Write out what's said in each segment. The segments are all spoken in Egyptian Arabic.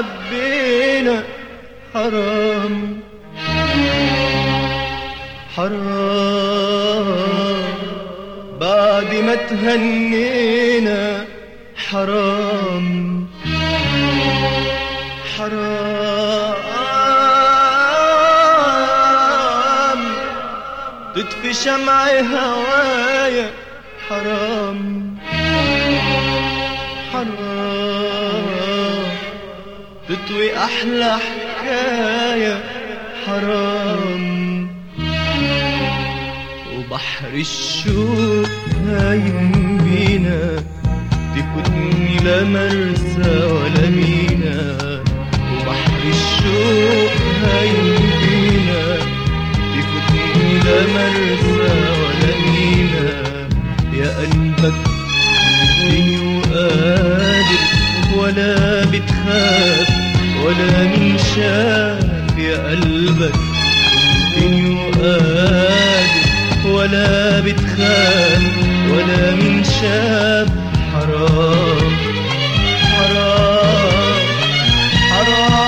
حبينا حرام حرام بعد ما تهنينا حرام حرام تطفي شمع هوايا حرام حرام تطوي أحلى حكاية حرام وبحر الشوق هايم بينا تفوتني لا مرسى ولا مينا وبحر الشوق هايم بينا تفوتني لا مرسى ولا مينا يا قلبك مني وقادر ولا بتخاف ولا من شاف يا قلبك مني وقادر ولا بتخاف ولا من شاف حرام حرام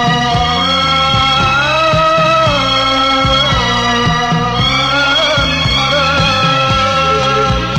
حرام حرام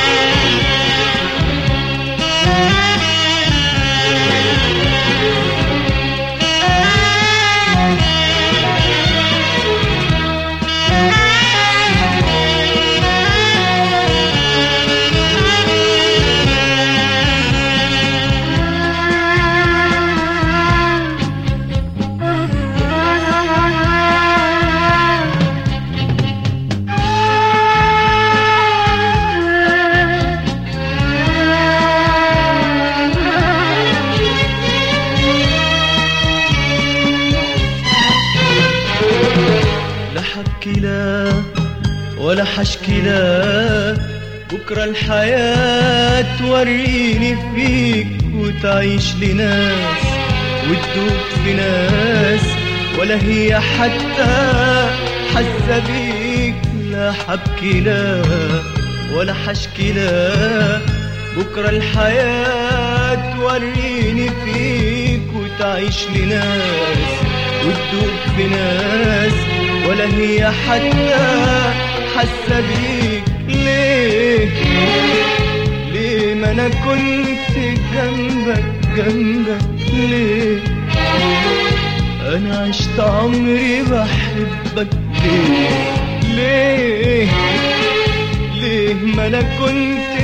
لا حبكي لا ولا حشكي لا بكرة الحياة توريني فيك وتعيش لناس وتدوب في ناس ولا هي حتى حاسة بيك لا حبكي لا ولا حشكي لا بكرة الحياة توريني فيك وتعيش لناس وتدوب في ناس ولا هي حتى حاسة بيك ليه ليه ما انا كنت جنبك جنبك ليه انا عشت عمري بحبك ليه ليه ليه ما انا كنت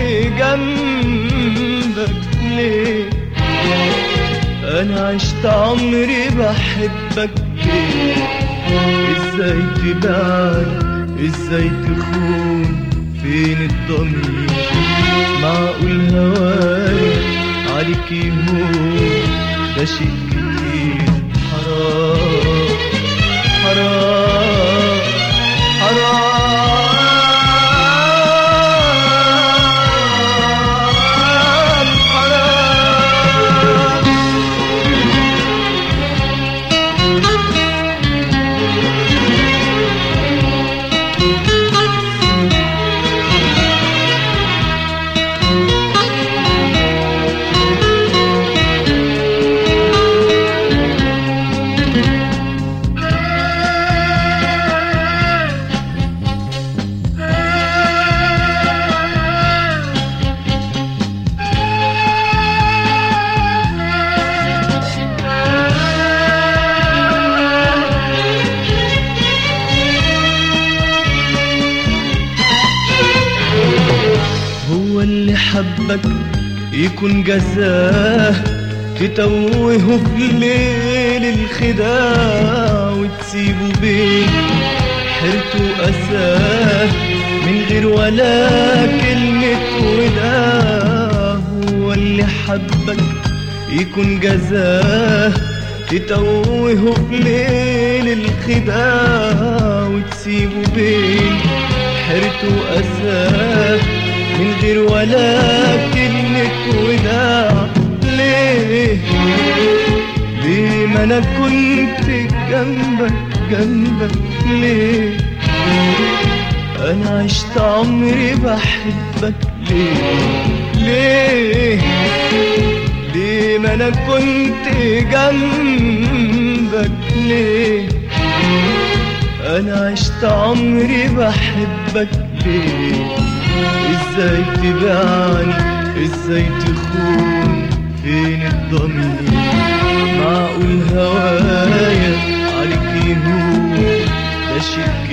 جنبك ليه انا عشت عمري بحبك ليه ازاي تبعد ازاي تخون فين الضمير معقول هوايا عليك يهون ده شيء كتير حرام حرام حرام حرام هو اللي حبك يكون جزاه تتوهه في ليل الخداع وتسيبه بين حيرته وأساه من غير ولا كلمة وداع هو اللي حبك يكون جزاه تتوهه في ليل الخداع وتسيبه بين حيرته وأساه من غير ولا كلمة وداع ليه ليه ما أنا كنت جنبك جنبك ليه أنا عشت عمري بحبك ليه ليه ليه ما انا كنت جنبك ليه انا عشت عمري بحبك ليه ازاي تبعني ازاي تخون فين الضمير معقول هوايا عليك يهون ده شيء